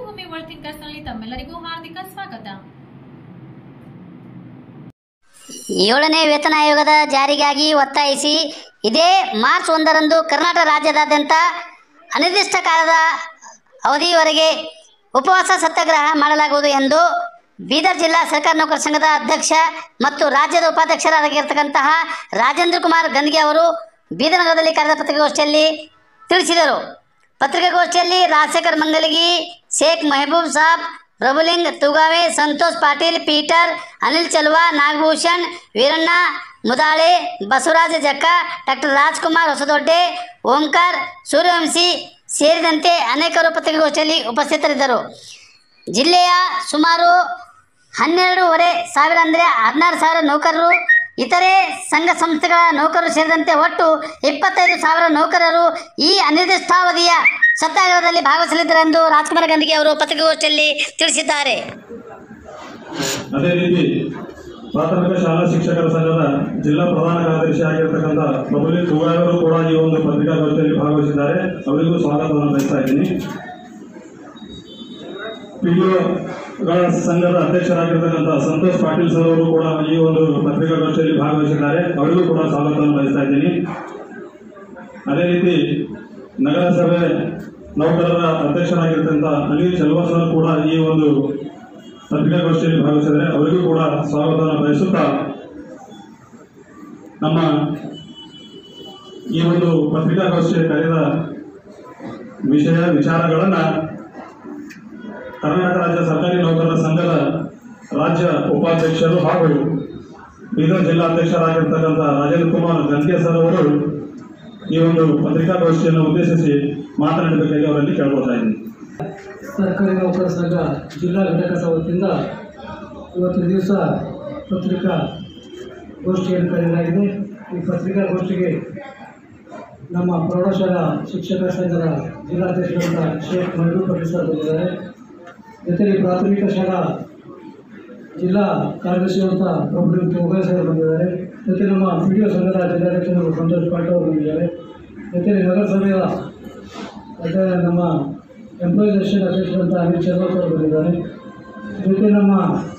ರಂಗಭೂಮಿ ವರ್ಲ್ಡ್ ಥಿಂಕರ್ಸ್ನಲ್ಲಿ ತಮ್ಮೆಲ್ಲರಿಗೂ ಹಾರ್ದಿಕ ಸ್ವಾಗತ ಏಳನೇ ವೇತನ ಆಯೋಗದ ಜಾರಿಗಾಗಿ ಒತ್ತಾಯಿಸಿ ಇದೇ ಮಾರ್ಚ್ ಒಂದರಂದು ಕರ್ನಾಟಕ ರಾಜ್ಯದಾದ್ಯಂತ ಅನಿರ್ದಿಷ್ಟ ಕಾಲದ ಅವಧಿಯವರೆಗೆ ಉಪವಾಸ ಸತ್ಯಾಗ್ರಹ ಮಾಡಲಾಗುವುದು ಎಂದು ಬೀದರ್ ಜಿಲ್ಲಾ ಸರ್ಕಾರಿ ನೌಕರ ಸಂಘದ ಅಧ್ಯಕ್ಷ ಮತ್ತು ರಾಜ್ಯದ ಉಪಾಧ್ಯಕ್ಷರಾಗಿರ್ತಕ್ಕಂತಹ ರಾಜೇಂದ್ರ ಕುಮಾರ್ ಗಂದ್ಗೆ ಅವರು ಬೀದರ್ ನಗರದಲ್ಲಿ ಕರೆದ ಪತ್ರಿಕಾಗೋಷ್ಠಿಯಲ್ಲಿ ತಿಳಿಸಿದರು ಪತ್ರಿಕಾಗೋಷ್ಠಿಯಲ್ಲಿ ರಾಜಶೇಖರ್ ಮಂಗಲಗಿ ಶೇಖ್ ಮೆಹಬೂಬ್ ಸಾಬ್ ಪ್ರಭುಲಿಂಗ್ ತುಗಾವೆ ಸಂತೋಷ್ ಪಾಟೀಲ್ ಪೀಟರ್ ಅನಿಲ್ ಚಲ್ವಾ ನಾಗಭೂಷಣ್ ವೀರಣ್ಣ ಮುದಾಳೆ ಬಸವರಾಜ ಜಕ್ಕ ಡಾಕ್ಟರ್ ರಾಜ್ಕುಮಾರ್ ಹೊಸದೊಡ್ಡೆ ಓಂಕಾರ್ ಸೂರ್ಯವಂಶಿ ಸೇರಿದಂತೆ ಅನೇಕರು ಪತ್ರಿಕಾಗೋಷ್ಠಿಯಲ್ಲಿ ಉಪಸ್ಥಿತರಿದ್ದರು ಜಿಲ್ಲೆಯ ಸುಮಾರು ಹನ್ನೆರಡೂವರೆ ಸಾವಿರ ಅಂದರೆ ಹದಿನಾರು ಸಾವಿರ ನೌಕರರು ಇತರೆ ಸಂಘ ಸಂಸ್ಥೆಗಳ ನೌಕರರು ಸೇರಿದಂತೆ ಒಟ್ಟು ಇಪ್ಪತ್ತೈದು ಸಾವಿರ ನೌಕರರು ಈ ಅನಿರ್ದಿಷ್ಟಾವಧಿಯ ಸತ್ಯಾಗ್ರಹದಲ್ಲಿ ಭಾಗವಹಿಸಲಿದ್ದಾರೆ ಎಂದು ರಾಜ್ಕುಮಾರ್ ಗಾಂಧಿಗೆ ಅವರು ಪತ್ರಿಕಾಗೋಷ್ಠಿಯಲ್ಲಿ ತಿಳಿಸಿದ್ದಾರೆ ಅದೇ ರೀತಿ ಪ್ರಾಥಮಿಕ ಶಾಲಾ ಶಿಕ್ಷಕರ ಸಂಘದ ಜಿಲ್ಲಾ ಪ್ರಧಾನ ಕಾರ್ಯದರ್ಶಿ ಆಗಿರತಕ್ಕಂಥ ಪ್ರಭುಲಿ ತುಗಾಯವರು ಕೂಡ ಈ ಒಂದು ಪತ್ರಿಕಾಗೋಷ್ಠಿಯಲ್ಲಿ ಭಾಗವಹಿಸಿದ್ದಾರೆ ಅವರಿಗೂ ಸ್ವಾಗತವನ್ನು ಬಯಸ್ತಾ ಇದ್ದೀನಿ ಪಿಡಿಒಗಳ ಸಂಘದ ಅಧ್ಯಕ್ಷರಾಗಿರ್ತಕ್ಕಂಥ ಸಂತೋಷ್ ಪಾಟೀಲ್ ಸರ್ ಅವರು ಕೂಡ ಈ ಒಂದು ಪತ್ರಿಕಾಗೋಷ್ಠಿಯಲ್ಲಿ ಭಾಗವಹಿಸಿದ್ದಾರೆ ಅವರಿಗೂ ಕೂಡ ಸ್ವಾಗತವನ್ನು ಬಯಸ್ತಾ ಇದ್ದೀನಿ ಅದೇ ರೀತಿ ನಗರಸಭೆ ನೌಕರರ ಅಧ್ಯಕ್ಷರಾಗಿರ್ತಕ್ಕಂಥ ಅನಿಲ್ ಚಲ್ವಾ ಸರ್ ಕೂಡ ಈ ಒಂದು ಪತ್ರಿಕಾಗೋಷ್ಠಿಯಲ್ಲಿ ಭಾಗವಹಿಸಿದರೆ ಅವರಿಗೂ ಕೂಡ ಸ್ವಾಗತವನ್ನು ಬಯಸುತ್ತಾ ನಮ್ಮ ಈ ಒಂದು ಪತ್ರಿಕಾಗೋಷ್ಠಿಯ ಕರೆದ ವಿಷಯ ವಿಚಾರಗಳನ್ನು ಕರ್ನಾಟಕ ರಾಜ್ಯ ಸರ್ಕಾರಿ ನೌಕರರ ಸಂಘದ ರಾಜ್ಯ ಉಪಾಧ್ಯಕ್ಷರು ಹಾಗೂ ಬೀದರ್ ಜಿಲ್ಲಾಧ್ಯಕ್ಷರಾಗಿರ್ತಕ್ಕಂಥ ರಾಜೇಂದ್ರ ಕುಮಾರ್ ಗಂಗೆ ಸರ್ ಅವರು ಈ ಒಂದು ಪತ್ರಿಕಾಗೋಷ್ಠಿಯನ್ನು ಉದ್ದೇಶಿಸಿ ಮಾತನಾಡಬೇಕಾಗಿ ಅವರಲ್ಲಿ ಕೇಳ್ಕೊಳ್ತಾ ಇದ್ದೀನಿ ಸರ್ಕಾರಿ ನೌಕರ ಸಂಘ ಜಿಲ್ಲಾ ಘಟಕದ ವತಿಯಿಂದ ಇವತ್ತಿನ ದಿವಸ ಪತ್ರಿಕಾ ಗೋಷ್ಠಿಯನ್ನು ಕರೆಯಲಾಗಿದೆ ಈ ಪತ್ರಿಕಾಗೋಷ್ಠಿಗೆ ನಮ್ಮ ಪ್ರೌಢಶಾಲಾ ಶಿಕ್ಷಕರ ಸಂಘದ ಜಿಲ್ಲಾಧ್ಯಕ್ಷರಾದ ಶೇಖ್ ಮಹಬೂಬ್ ಪಟೇಲ್ ಸರ್ ಬಂದಿದ್ದಾರೆ ಜೊತೆಗೆ ಪ್ರಾಥಮಿಕ ಶಾಲಾ ಜಿಲ್ಲಾ ಕಾರ್ಯದರ್ಶಿಯಾದಂಥ ಪ್ರಭು ತೋಗಾಯ್ ಸರ್ ಬಂದಿದ್ದಾರೆ ಜೊತೆ ನಮ್ಮ ಪಿ ಡಿ ಒ ಸಂಘದ ಜಿಲ್ಲಾಧ್ಯಕ್ಷರು ಸಂತೋಷ್ ಪಾಟೀಲ್ ಅವರು ಬಂದಿದ್ದಾರೆ ಜೊತೆಗೆ ನಗರಸಭೆಯ ಮತ್ತು ನಮ್ಮ ಎಂಪ್ಲಾಯೀಸ್ ಅಸೋಸಿಯೇಷನ್ ಅಧ್ಯಕ್ಷರಂತ ಅನಿಲ್ ಚಂದ್ರಪ್ಪ ಅವರು ಬಂದಿದ್ದಾರೆ ಜೊತೆ ನಮ್ಮ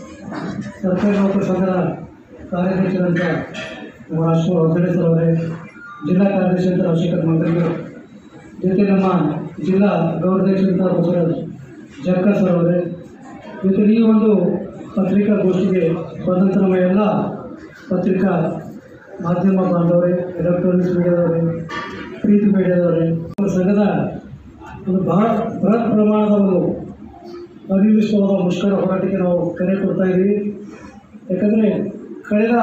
ಸರ್ಕಾರಿ ನೌಕರ ಸಂಘದ ಕಾರ್ಯದರ್ಶಿರಂತ ನಮ್ಮ ರಾಜ್ಕುಮಾರ್ ಹೊಸಡೆ ಸರ್ ಅವರೇ ಜಿಲ್ಲಾ ಕಾರ್ಯದರ್ಶಿ ಅಂತ ರಾಜಶೇಖರ್ ಮಂಗಲಿಗೆ ಜೊತೆ ನಮ್ಮ ಜಿಲ್ಲಾ ಗೌರವಾಧ್ಯಕ್ಷರಂತ ಬಸವರಾಜ್ ಜರ್ಕ ಸರ್ ಅವರೇ ಜೊತೆ ಈ ಒಂದು ಪತ್ರಿಕಾಗೋಷ್ಠಿಗೆ ಬಂದಂಥ ನಮ್ಮ ಎಲ್ಲ ಪತ್ರಿಕಾ ಮಾಧ್ಯಮ ಬಾಂಧವರೇ ಎಲೆಕ್ಟ್ರಾನಿಕ್ಸ್ ಮೀಡಿಯಾದವರೇ ಪ್ರೀತಿ ಮೀಡಿಯಾದವರೇ ನಮ್ಮ ಸಂಘದ ಒಂದು ಬಹಳ ಬೃಹತ್ ಪ್ರಮಾಣದ ಒಂದು ಅನಿರ್ದಿಷ್ಟವಾದ ಮುಷ್ಕರ ಹೋರಾಟಕ್ಕೆ ನಾವು ಕರೆ ಕೊಡ್ತಾ ಇದ್ದೀವಿ ಯಾಕಂದರೆ ಕಳೆದ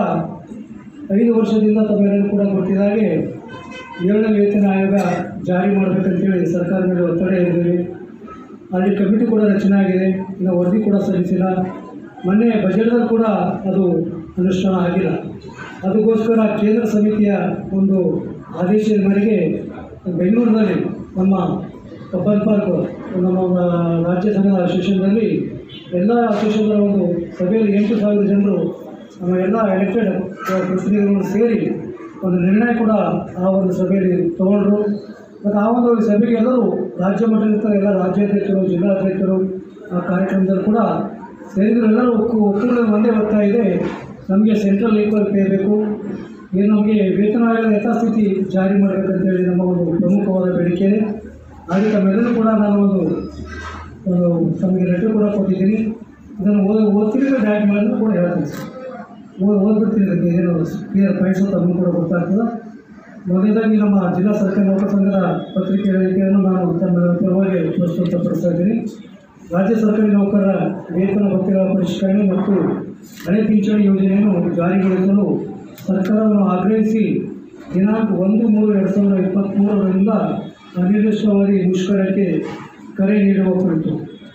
ಐದು ವರ್ಷದಿಂದ ತಮ್ಮೆಲ್ಲರೂ ಕೂಡ ಗೊತ್ತಿದ ಹಾಗೆ ಏಳನೇ ವೇತನ ಆಯೋಗ ಜಾರಿ ಮಾಡಬೇಕಂತೇಳಿ ಸರ್ಕಾರ ಮೇಲೆ ಒತ್ತಡ ಇದ್ದೀವಿ ಅಲ್ಲಿ ಕಮಿಟಿ ಕೂಡ ರಚನೆ ಆಗಿದೆ ಇನ್ನು ವರದಿ ಕೂಡ ಸಲ್ಲಿಸಿಲ್ಲ ಮೊನ್ನೆ ಬಜೆಟ್ದಲ್ಲಿ ಕೂಡ ಅದು ಅನುಷ್ಠಾನ ಆಗಿಲ್ಲ ಅದಕ್ಕೋಸ್ಕರ ಕೇಂದ್ರ ಸಮಿತಿಯ ಒಂದು ಆದೇಶದ ಮೇರೆಗೆ ಬೆಂಗಳೂರಿನಲ್ಲಿ ನಮ್ಮ ಕಬ್ಬನ್ ಪಾರ್ಕ್ ನಮ್ಮ ರಾಜ್ಯ ಸಂಘದ ಅಸೋಸಿಯೇಷನ್ನಲ್ಲಿ ಎಲ್ಲ ಅಸೋಸಿಯೇಷನ್ಗಳ ಒಂದು ಸಭೆಯಲ್ಲಿ ಎಂಟು ಸಾವಿರ ಜನರು ನಮ್ಮ ಎಲ್ಲ ಎಲೆಕ್ಟೆಡ್ ಪ್ರತಿನಿಧಿಗಳು ಸೇರಿ ಒಂದು ನಿರ್ಣಯ ಕೂಡ ಆ ಒಂದು ಸಭೆಯಲ್ಲಿ ತಗೊಂಡ್ರು ಮತ್ತು ಆ ಒಂದು ಸಭೆಗೆ ಎಲ್ಲರೂ ರಾಜ್ಯ ಮಟ್ಟದ ಎಲ್ಲ ರಾಜ್ಯಾಧ್ಯಕ್ಷರು ಜಿಲ್ಲಾಧ್ಯಕ್ಷರು ಆ ಕಾರ್ಯಕ್ರಮದಲ್ಲಿ ಕೂಡ ಸೇರಿದ್ರು ಎಲ್ಲರೂ ಒಕ್ಕು ಒಕ್ಕೂಟದ ಒಂದೇ ಒತ್ತಾಯ ಇದೆ ನಮಗೆ ಸೆಂಟ್ರಲ್ ಈಕ್ವಲ್ ಪೇ ಬೇಕು ಏನು ನಮಗೆ ವೇತನ ಆಯೋಗದ ಯಥಾಸ್ಥಿತಿ ಜಾರಿ ಮಾಡಬೇಕಂತೇಳಿ ನಮ್ಮ ಒಂದು ಪ್ರಮುಖವಾದ ಬೇಡಿಕೆ ಇದೆ ಹಾಗೆ ತಮ್ಮೆಲ್ಲರೂ ಕೂಡ ನಾನು ಒಂದು ಒಂದು ತಮಗೆ ಲೆಟರ್ ಕೂಡ ಕೊಟ್ಟಿದ್ದೀನಿ ಇದನ್ನು ಓದ್ ಓದ್ತೀನಿ ಡೈರೆಕ್ಟ್ ಮಾಡಿದ್ರು ಕೂಡ ಹೇಳ್ತೀನಿ ಸರ್ ಓದ್ ಓದ್ಬಿಡ್ತೀನಿ ಇದಕ್ಕೆ ಏನು ಕ್ಲಿಯರ್ ಪಾಯಿಂಟ್ಸು ತಮಗೂ ಕೂಡ ಗೊತ್ತಾಗ್ತದೆ ಮೊದಲನೇದಾಗಿ ನಮ್ಮ ಜಿಲ್ಲಾ ಸರ್ಕಾರಿ ನೌಕರ ಸಂಘದ ಪತ್ರಿಕೆ ಹೇಳಿಕೆಯನ್ನು ನಾನು ತಮ್ಮ ಪರವಾಗಿ ಪ್ರಸ್ತುತಪಡಿಸ್ತಾ ಇದ್ದೀನಿ ರಾಜ್ಯ ಸರ್ಕಾರಿ ನೌಕರರ ವೇತನ ಭತ್ಯೆಗಳ ಪರಿಷ್ಕರಣೆ ಮತ್ತು ಹಳೆ ಪಿಂಚಣಿ ಯೋಜನೆಯನ್ನು ಜಾರಿಗೊಳಿಸಲು ಸರ್ಕಾರವನ್ನು ಆಗ್ರಹಿಸಿ ದಿನಾಂಕ ಒಂದು ಮೂರು ಎರಡು ಸಾವಿರದ ಇಪ್ಪತ್ತ್ಮೂರರಿಂದ ಅನಿರ್ದಿಷ್ಟವಾಗಿ ಮುಷ್ಕರಕ್ಕೆ ಕರೆ ನೀಡುವ ಕುರಿತು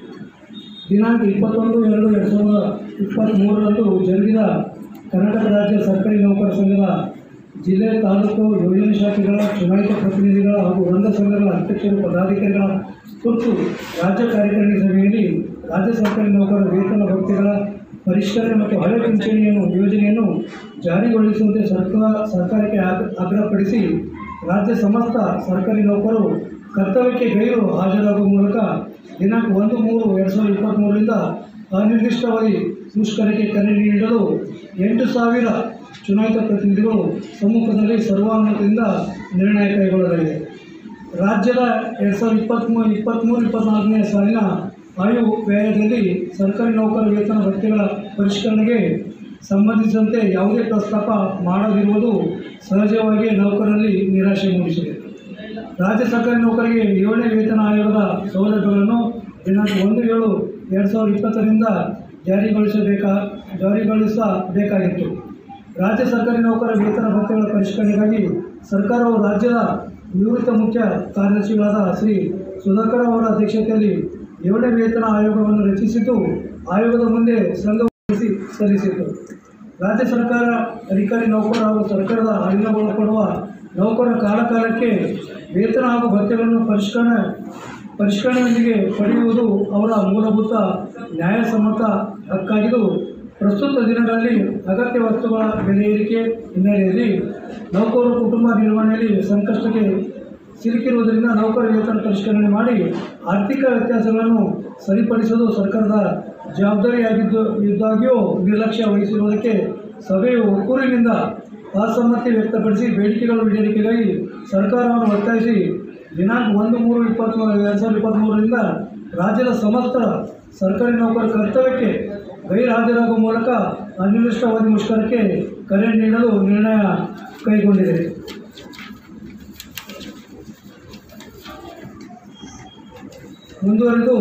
ದಿನಾಂಕ ಇಪ್ಪತ್ತೊಂದು ಎರಡು ಎರಡು ಸಾವಿರದ ಇಪ್ಪತ್ತ್ಮೂರರಂದು ಜರುಗಿದ ಕರ್ನಾಟಕ ರಾಜ್ಯ ಸರ್ಕಾರಿ ನೌಕರ ಸಂಘದ ಜಿಲ್ಲೆ ತಾಲೂಕು ಯೋಜನೆ ಶಾಖೆಗಳ ಚುನಾಯಿತ ಪ್ರತಿನಿಧಿಗಳ ಹಾಗೂ ವೃಂದ ಸಂಘಗಳ ಅಧ್ಯಕ್ಷರು ಪದಾಧಿಕಾರಿಗಳ ತುರ್ತು ರಾಜ್ಯ ಕಾರ್ಯಕಾರಿಣಿ ಸಭೆಯಲ್ಲಿ ರಾಜ್ಯ ಸರ್ಕಾರಿ ನೌಕರರ ವೇತನ ಭಕ್ತಿಗಳ ಪರಿಷ್ಕರಣೆ ಮತ್ತು ಹಳೆ ಪಿಂಚಣಿಯನ್ನು ಯೋಜನೆಯನ್ನು ಜಾರಿಗೊಳಿಸುವಂತೆ ಸರ್ಕಾರ ಸರ್ಕಾರಕ್ಕೆ ಆಗ್- ಆಗ್ರಹಪಡಿಸಿ ರಾಜ್ಯ ಸಮಸ್ತ ಸರ್ಕಾರಿ ನೌಕರರು ಕರ್ತವ್ಯಕ್ಕೆ ಗೈರು ಹಾಜರಾಗುವ ಮೂಲಕ ದಿನಾಂಕ ಒಂದು ಮೂರು ಎರಡು ಸಾವಿರದ ಇಪ್ಪತ್ತ್ಮೂರರಿಂದ ಅನಿರ್ದಿಷ್ಟಾವಧಿ ಮುಷ್ಕರಕ್ಕೆ ಕರೆ ನೀಡಲು ಎಂಟು ಸಾವಿರ ಚುನಾಯಿತ ಪ್ರತಿನಿಧಿಗಳು ಸಮ್ಮುಖದಲ್ಲಿ ಸರ್ವಾನುಮತದಿಂದ ನಿರ್ಣಯ ಕೈಗೊಳ್ಳಲಾಗಿದೆ ರಾಜ್ಯದ ಎರಡು ಸಾವಿರದ ಇಪ್ಪತ್ತ್ಮೂರು ಇಪ್ಪತ್ತ್ಮೂರು ಇಪ್ಪತ್ತ್ನಾಲ್ಕನೇ ಸಾಲಿನ ಆಯು ವ್ಯಯದಲ್ಲಿ ಸರ್ಕಾರಿ ನೌಕರ ವೇತನ ಭತ್ಯೆಗಳ ಪರಿಷ್ಕರಣೆಗೆ ಸಂಬಂಧಿಸಿದಂತೆ ಯಾವುದೇ ಪ್ರಸ್ತಾಪ ಮಾಡದಿರುವುದು ಸಹಜವಾಗಿ ನೌಕರರಲ್ಲಿ ನಿರಾಶೆ ಮೂಡಿಸಿದೆ ರಾಜ್ಯ ಸರ್ಕಾರಿ ನೌಕರಿಗೆ ಏಳನೇ ವೇತನ ಆಯೋಗದ ಸೌಲಭ್ಯಗಳನ್ನು ದಿನಾಂಕ ಒಂದು ಏಳು ಎರಡು ಸಾವಿರದ ಇಪ್ಪತ್ತರಿಂದ ಜಾರಿಗೊಳಿಸಬೇಕಾ ಜಾರಿಗೊಳಿಸಬೇಕಾಗಿತ್ತು ರಾಜ್ಯ ಸರ್ಕಾರಿ ನೌಕರ ವೇತನ ಭತ್ಯೆಗಳ ಪರಿಷ್ಕರಣೆಗಾಗಿ ಸರ್ಕಾರವು ರಾಜ್ಯದ ನಿವೃತ್ತ ಮುಖ್ಯ ಕಾರ್ಯದರ್ಶಿಗಳಾದ ಶ್ರೀ ಸುಧಾಕರ್ ಅವರ ಅಧ್ಯಕ್ಷತೆಯಲ್ಲಿ ಏಳನೇ ವೇತನ ಆಯೋಗವನ್ನು ರಚಿಸಿದ್ದು ಆಯೋಗದ ಮುಂದೆ ಸಂಘವಹಿಸಿ ಸಲ್ಲಿಸಿತು ರಾಜ್ಯ ಸರ್ಕಾರ ಅಧಿಕಾರಿ ನೌಕರ ಹಾಗೂ ಸರ್ಕಾರದ ಅಧೀನಗೊಳಪಡುವ ನೌಕರ ಕಾಲಕಾಲಕ್ಕೆ ವೇತನ ಹಾಗೂ ಭತ್ಯೆಗಳನ್ನು ಪರಿಷ್ಕರಣೆ ಪರಿಷ್ಕರಣೆಯೊಂದಿಗೆ ಪಡೆಯುವುದು ಅವರ ಮೂಲಭೂತ ನ್ಯಾಯಸಮ್ಮತ ಹಕ್ಕಾಗಿದ್ದು ಪ್ರಸ್ತುತ ದಿನಗಳಲ್ಲಿ ಅಗತ್ಯ ವಸ್ತುಗಳ ಬೆಲೆ ಏರಿಕೆ ಹಿನ್ನೆಲೆಯಲ್ಲಿ ನೌಕರರು ಕುಟುಂಬ ನಿರ್ವಹಣೆಯಲ್ಲಿ ಸಂಕಷ್ಟಕ್ಕೆ ಸಿಲುಕಿರುವುದರಿಂದ ನೌಕರ ವೇತನ ಪರಿಷ್ಕರಣೆ ಮಾಡಿ ಆರ್ಥಿಕ ವ್ಯತ್ಯಾಸಗಳನ್ನು ಸರಿಪಡಿಸುವುದು ಸರ್ಕಾರದ ಜವಾಬ್ದಾರಿಯಾಗಿದ್ದು ಇದ್ದಾಗ್ಯೂ ನಿರ್ಲಕ್ಷ್ಯ ವಹಿಸಿರುವುದಕ್ಕೆ ಸಭೆಯು ಒಕ್ಕೂರಿನಿಂದ ಅಸಮ್ಮತಿ ವ್ಯಕ್ತಪಡಿಸಿ ಬೇಡಿಕೆಗಳ ಈಡೇರಿಕೆಗಾಗಿ ಸರ್ಕಾರವನ್ನು ಒತ್ತಾಯಿಸಿ ದಿನಾಂಕ ಒಂದು ಮೂರು ಇಪ್ಪತ್ತ್ಮೂರು ಎರಡು ಸಾವಿರದ ಇಪ್ಪತ್ತ್ಮೂರರಿಂದ ರಾಜ್ಯದ ಸಮಸ್ತ ಸರ್ಕಾರಿ ನೌಕರ ಕರ್ತವ್ಯಕ್ಕೆ ಗೈರುಹಾಜರಾಗುವ ಮೂಲಕ ಅನಿರ್ದಿಷ್ಟಾವಧಿ ಮುಷ್ಕರಕ್ಕೆ ಕರೆ ನೀಡಲು ನಿರ್ಣಯ ಕೈಗೊಂಡಿದೆ ಮುಂದುವರೆದು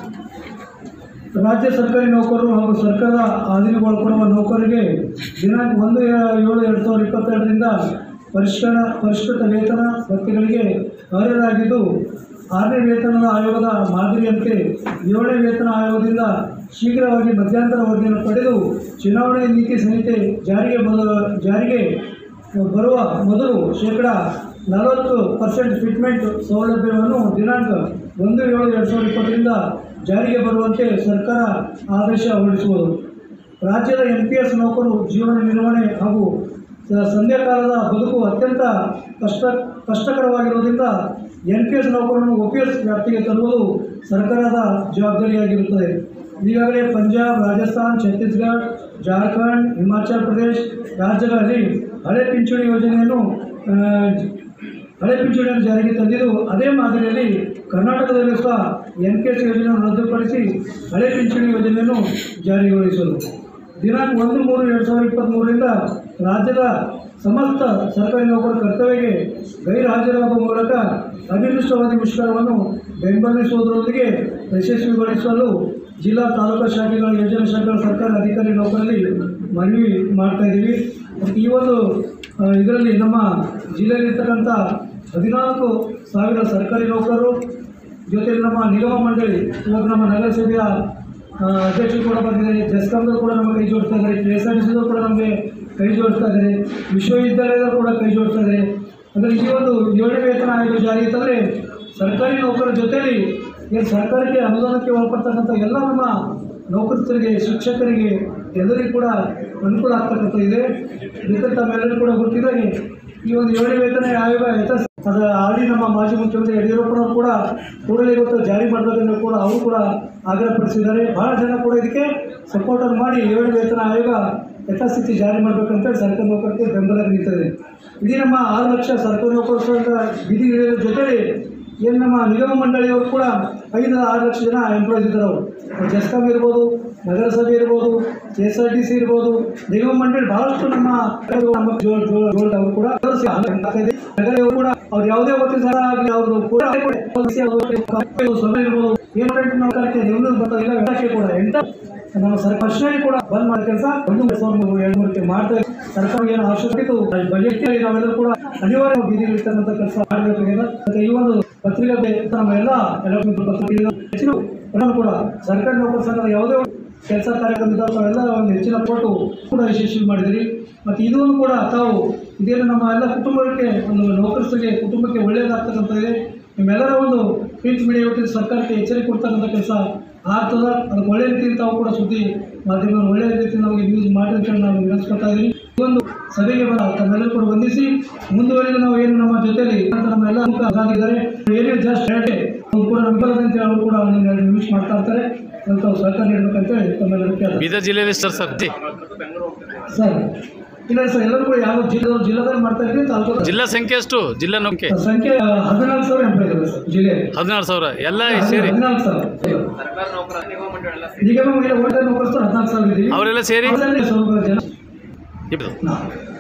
ರಾಜ್ಯ ಸರ್ಕಾರಿ ನೌಕರರು ಹಾಗೂ ಸರ್ಕಾರದ ಅಧೀನಗೊಳಪಡುವ ನೌಕರರಿಗೆ ದಿನಾಂಕ ಒಂದು ಏಳು ಎರಡು ಸಾವಿರದ ಇಪ್ಪತ್ತೆರಡರಿಂದ ಪರಿಷ್ಕರಣ ಪರಿಷ್ಕೃತ ವೇತನ ಭತ್ಯೆಗಳಿಗೆ ಅರ್ಹರಾಗಿದ್ದು ಆರನೇ ವೇತನದ ಆಯೋಗದ ಮಾದರಿಯಂತೆ ಏಳನೇ ವೇತನ ಆಯೋಗದಿಂದ ಶೀಘ್ರವಾಗಿ ಮಧ್ಯಂತರ ವರದಿಯನ್ನು ಪಡೆದು ಚುನಾವಣೆ ನೀತಿ ಸಂಹಿತೆ ಜಾರಿಗೆ ಮೊದಲ ಜಾರಿಗೆ ಬರುವ ಮೊದಲು ಶೇಕಡ ನಲವತ್ತು ಪರ್ಸೆಂಟ್ ಫಿಟ್ಮೆಂಟ್ ಸೌಲಭ್ಯವನ್ನು ದಿನಾಂಕ ಒಂದು ಏಳು ಎರಡು ಸಾವಿರದ ಇಪ್ಪತ್ತರಿಂದ ಜಾರಿಗೆ ಬರುವಂತೆ ಸರ್ಕಾರ ಆದೇಶ ಹೊರಡಿಸುವುದು ರಾಜ್ಯದ ಎನ್ ಪಿ ಎಸ್ ನೌಕರರು ಜೀವನ ನಿರ್ವಹಣೆ ಹಾಗೂ ಸ- ಸಂಧ್ಯಾಕಾಲದ ಬದುಕು ಅತ್ಯಂತ ಕಷ್ಟ ಕಷ್ಟಕರವಾಗಿರುವುದರಿಂದ ಎನ್ ಪಿ ಎಸ್ ನೌಕರರನ್ನು ಒ ಪಿ ಎಸ್ ವ್ಯಾಪ್ತಿಗೆ ತರುವುದು ಸರ್ಕಾರದ ಜವಾಬ್ದಾರಿಯಾಗಿರುತ್ತದೆ ಈಗಾಗಲೇ ಪಂಜಾಬ್ ರಾಜಸ್ಥಾನ್ ಛತ್ತೀಸ್ಗಢ ಜಾರ್ಖಂಡ್ ಹಿಮಾಚಲ ಪ್ರದೇಶ್ ರಾಜ್ಯಗಳಲ್ಲಿ ಹಳೆ ಪಿಂಚಣಿ ಯೋಜನೆಯನ್ನು ಆ, ಹಳೆ ಪಿಂಚಣಿಯನ್ನು ಜಾರಿಗೆ ತಂದಿದ್ದು ಅದೇ ಮಾದರಿಯಲ್ಲಿ ಕರ್ನಾಟಕದಲ್ಲಿ ಸಹ ಎನ್ ಕೆ ಎಸ್ ಯೋಜನೆಯನ್ನು ರದ್ದುಪಡಿಸಿ ಹಳೆ ಪಿಂಚಣಿ ಯೋಜನೆಯನ್ನು ಜಾರಿಗೊಳಿಸಲು ದಿನಾಂಕ ಒಂದು ಮೂರು ಎರಡು ಸಾವಿರದ ಇಪ್ಪತ್ತ್ಮೂರರಿಂದ ರಾಜ್ಯದ ಸಮಸ್ತ ಸರ್ಕಾರಿ ನೌಕರ ಕರ್ತವ್ಯಕ್ಕೆ ಗೈರು ಹಾಜರಾಗುವ ಮೂಲಕ ಅನಿರ್ದಿಷ್ಟವಾದಿ ಮುಷ್ಕರವನ್ನು ಬೆಂಬಲಿಸುವುದರೊಂದಿಗೆ ಯಶಸ್ವಿಗೊಳಿಸಲು ಜಿಲ್ಲಾ ತಾಲೂಕು ಶಾಖೆಗಳ ಯೋಜನಾ ಶಾಖೆಗಳ ಸರ್ಕಾರಿ ಅಧಿಕಾರಿ ನೌಕರಲ್ಲಿ ಮನವಿ ಮಾಡ್ತಾ ಇದ್ದೀವಿ ಮತ್ತು ಈ ಒಂದು ಆ, ಇದರಲ್ಲಿ ನಮ್ಮ ಜಿಲ್ಲೆಯಲ್ಲಿರ್ತಕ್ಕಂಥ ಹದಿನಾಲ್ಕು ಸಾವಿರ ಸರ್ಕಾರಿ ನೌಕರರು ಜೊತೆಲಿ ನಮ್ಮ ನಿಗಮ ಮಂಡಳಿ ಇವತ್ತು ನಮ್ಮ ನಗರಸಭೆಯ ಆ, ಅಧ್ಯಕ್ಷರು ಕೂಡ ಬಂದಿದ್ದಾರೆ ಜಸ್ಕಾಂದವರು ಕೂಡ ನಮಗೆ ಕೈ ಜೋಡಿಸ್ತಾ ಇದ್ದಾರೆ ಕೆ ಎಸ್ ಆರ್ ಟಿ ಸಿದವರು ಕೂಡ ನಮಗೆ ಕೈ ಜೋಡಿಸ್ತಾ ಇದ್ದಾರೆ ವಿಶ್ವವಿದ್ಯಾಲಯದವರು ಕೂಡ ಕೈ ಜೋಡಿಸ್ತಾ ಇದ್ದಾರೆ ಅಂದರೆ ಈ ಒಂದು ಏಳನೇ ವೇತನ ಆಯೋಗ ಜಾರಿಗೆ ತಂದರೆ ಸರ್ಕಾರಿ ನೌಕರರ ಜೊತೆಲಿ ಏನು ಸರ್ಕಾರಕ್ಕೆ ಅನುದಾನಕ್ಕೆ ಒಳಪಡ್ತಕ್ಕಂಥ ಎಲ್ಲ ನಮ್ಮ ನೌಕರಸ್ಥರಿಗೆ ಶಿಕ್ಷಕರಿಗೆ ಎಲ್ಲರಿಗೂ ಕೂಡ ಅನುಕೂಲ ಆಗ್ತಕ್ಕಂಥ ಇದೆ ಇದಕ್ಕೆ ತಮ್ಮೆಲ್ಲರಿಗೂ ಕೂಡ ಗೊತ್ತಿದ್ದಾಗೆ ಈ ಒಂದು ಏಳನೇ ವೇತನ ಆಯೋಗ ಯಥಾಸ್ ಅದು ಆಲ್ರೆಡಿ ನಮ್ಮ ಮಾಜಿ ಮುಖ್ಯಮಂತ್ರಿ ಯಡಿಯೂರಪ್ಪನವರು ಕೂಡ ಕೂಡಲೇ ಇವತ್ತು ಜಾರಿ ಮಾಡಬೇಕೆಂದು ಕೂಡ ಅವರು ಕೂಡ ಆಗ್ರಹಪಡಿಸಿದ್ದಾರೆ ಬಹಳ ಜನ ಕೂಡ ಇದಕ್ಕೆ ಸಪೋರ್ಟನ್ನು ಮಾಡಿ ಏಳು ವೇತನ ಆಯೋಗ ಯಥಾಸ್ಥಿತಿ ಜಾರಿ ಮಾಡಬೇಕಂತೇಳಿ ಸರ್ಕಾರಿ ನೌಕರರಿಗೆ ಬೆಂಬಲ ನಿಂತಿದೆ ಇಡೀ ನಮ್ಮ ಆರು ಲಕ್ಷ ಸರ್ಕಾರಿ ನೌಕರ ಸಂಘ ಬೀದಿ ಇಳಿಯೋದ್ರ ಜೊತೆಲಿ ಏನು ನಮ್ಮ ನಿಗಮ ಮಂಡಳಿಯವರು ಕೂಡ ಐದು ಆರು ಲಕ್ಷ ಜನ ಎಂಪ್ಲಾಯ್ಸ್ ಇದ್ದಾರೆ ಅವರು ಅವ್ರು ಜಸ್ಕಾಮ್ ಇರ್ಬೋದು ನಗರಸಭೆ ಇರ್ಬೋದು K S R T C ಇರ್ಬೋದು ನಿಗಮ ಮಂಡಳಿ ಬಹಳಷ್ಟು ನಮ್ಮ ನಮ್ಮ ಜೋಳ ಜೋಳ ಜೋಳ ಅವರು ಕೂಡ ಆಗ್ತಾ ಇದೆ ನಗರವರು ಕೂಡ ಅವ್ರು ಯಾವುದೇ ಒತ್ತಿನ ಸಲ ಆಗಲಿ ಅವ್ರದ್ದು ಕೂಡ ಸಭೆ ಇರ್ಬೋದು ಏನು ನಾವು ಕರೆಕ್ಟ್ ನಿಮ್ದು ಬರ್ತಾ ಇಲ್ಲ ಇಲಾಖೆ ಕೂಡ ಎಂಟ ನಮ್ಮ ಸರ್ಕಾರ ವರ್ಷದಲ್ಲಿ ಕೂಡ ಬಂದ್ ಮಾಡೋ ಕೆಲಸ ಒಂದು ಎರಡು ಸಾವಿರದ ಎರಡು ಮೂರಕ್ಕೆ ಮಾಡ್ತಾ ಇದೆ. ಸರ್ಕಾರ ಏನು ಅವಶ್ಯಕತೆ ಇತ್ತು ಬಜೆಟ್ ನಾವೆಲ್ಲರೂ ಕೂಡ ಅನಿವಾರ್ಯ ಬೀದಿಗಿರ್ತಕ್ಕಂಥ ಕೆಲಸ ಮಾಡಬೇಕಾಗಿದೆ ಮತ್ತೆ ಈ ಒಂದು ಪತ್ರಿಕಾ ಬೆ- ನಮ್ಮ ಎಲ್ಲ ಎಲೆಕ್ಟ್ರಾನಿಕ್ ಪತ್ರಿಕೆಗಳು ಹೆಚ್ಚಿನ ಎಲ್ಲರೂ ಕೂಡ ಸರ್ಕಾರಿ ನೌಕರ ಸಂಘದ ಯಾವುದೇ ಒಂದು ಕೆಲಸ ಕಾರ್ಯಕ್ರಮ ಇದ್ದಾವೆ ತಾವೆಲ್ಲ ಒಂದು ಹೆಚ್ಚಿನ ಕೊಟ್ಟು ಕೂಡ ಯಶಸ್ವಿ ಮಾಡಿದಿರಿ ಮತ್ತು ಇದನ್ನು ಕೂಡ ತಾವು ಇದೇನು ನಮ್ಮ ಎಲ್ಲ ಕುಟುಂಬಕ್ಕೆ ಒಂದು ನೌಕರಸ್ಥರಿಗೆ ಕುಟುಂಬಕ್ಕೆ ಒಳ್ಳೆಯದಾಗ್ತಕ್ಕಂಥ ಇದೆ ನಿಮ್ಮೆಲ್ಲರ ಒಂದು ಪ್ರಿಂಟ್ ಮೀಡಿಯಾ ಇವತ್ತಿನ ಸರ್ಕಾರಕ್ಕೆ ಎಚ್ಚರಿಕೆ ಕೊಡ್ತಕ್ಕಂಥ ಕೆಲಸ ಆಗ್ತದ ಅದಕ್ಕೆ ಒಳ್ಳೆ ರೀತಿಯಲ್ಲಿ ತಾವು ಕೂಡ ಸುದ್ದಿ ಮಾಧ್ಯಮ ಒಳ್ಳೆಯ ರೀತಿಯಲ್ಲಿ ನಮಗೆ ನ್ಯೂಸ್ ಮಾಡಿ ಅಂತ ಹೇಳಿ ನಾವು ವಿನಂತಿಸ್ಕೊತಾ ಇದ್ದೀವಿ ಈ ಒಂದು ಸಭೆಗೆ ಬರ ತಮ್ಮೆಲ್ಲರೂ ಕೂಡ ವಂದಿಸಿ ಮುಂದುವರಿದ ನಾವು ಏನು ನಮ್ಮ ಜೊತೆಲಿ ಅಂತ ನಮ್ಮ ಎಲ್ಲ ಮುಖ ಇದ್ದಾರೆ ಏನೇ ಜಸ್ಟ್ ಅವ್ರು ಕೂಡ ವಿಫಲದಂತೆ ಅವರು ಕೂಡ ಒಂದೊಂದು ನಿಮಿಷ ಮಾಡ್ತಾ ಇರ್ತಾರೆ ಅದಕ್ಕೆ ಅವ್ರು ಸಹಕಾರ ನೀಡಬೇಕಂತ ಹೇಳಿ ತಮ್ಮೆಲ್ಲರೂ ಕೇಳ್ತಾರೆ ಬೀದರ್ ಜಿಲ್ಲೆಯಲ್ಲಿ ಸರ್ ಸರ್ ಜಿ ಸರ್ ಇಲ್ಲ ಸರ್ ಎಲ್ಲರೂ ಕೂಡ ಯಾವ ಜಿಲ್ಲೆ ಜಿಲ್ಲಾದಲ್ಲಿ ಮಾಡ್ತಾ ಇದ್ದೀವಿ ತಾಲೂಕು ಜಿಲ್ಲಾ ಸಂಖ್ಯೆ ಎಷ್ಟು ಜಿಲ್ಲಾ ನೌಕೆ ಸಂಖ್ಯೆ ಹದಿನಾಲ್ಕು ಸಾವಿರ ಎಂಪ್ಲಾಯ್ ಇದ್ದಾರೆ ಸರ್ ಜಿಲ್ಲೆಯಲ್ಲಿ ಹದಿನಾರು ಸಾವಿರ ಎಲ್ಲ ಸೇರಿ ಹದಿನಾಲ್ಕು ಸಾವಿರ ನಿಗಮ ಮಹಿಳಾ ಓಟ ನೌಕರಸ್ಥರು ಹದಿನಾಲ್ಕು ಸಾವಿರ ಇದ್ದೀವಿ ಅವರೆಲ್ಲ ಸೇರಿ ಅದರಲ್ಲಿ ಸ್ವಲ್ಪ ಜನ ಇಬ್ರು. ನಾವು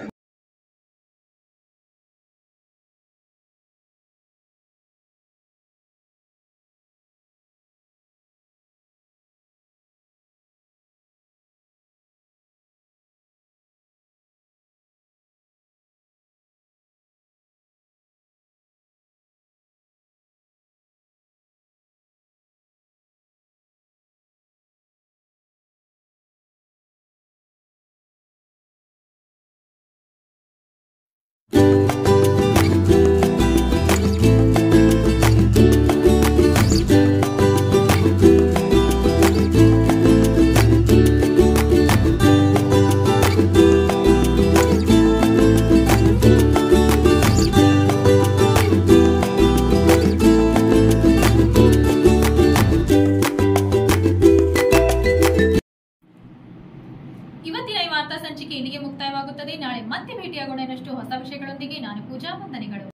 ಇವತ್ತಿನ ಈ ವಾರ್ತಾ ಸಂಚಿಕೆ ಇಲ್ಲಿಗೆ ಮುಕ್ತಾಯವಾಗುತ್ತದೆ ನಾಳೆ ಮತ್ತೆ ಭೇಟಿಯಾಗೋಣ ಇನ್ನಷ್ಟು ಹೊಸ ವಿಷಯಗಳೊಂದಿಗೆ ನಾನು ಪೂಜಾ ವಂದನೆಗಳು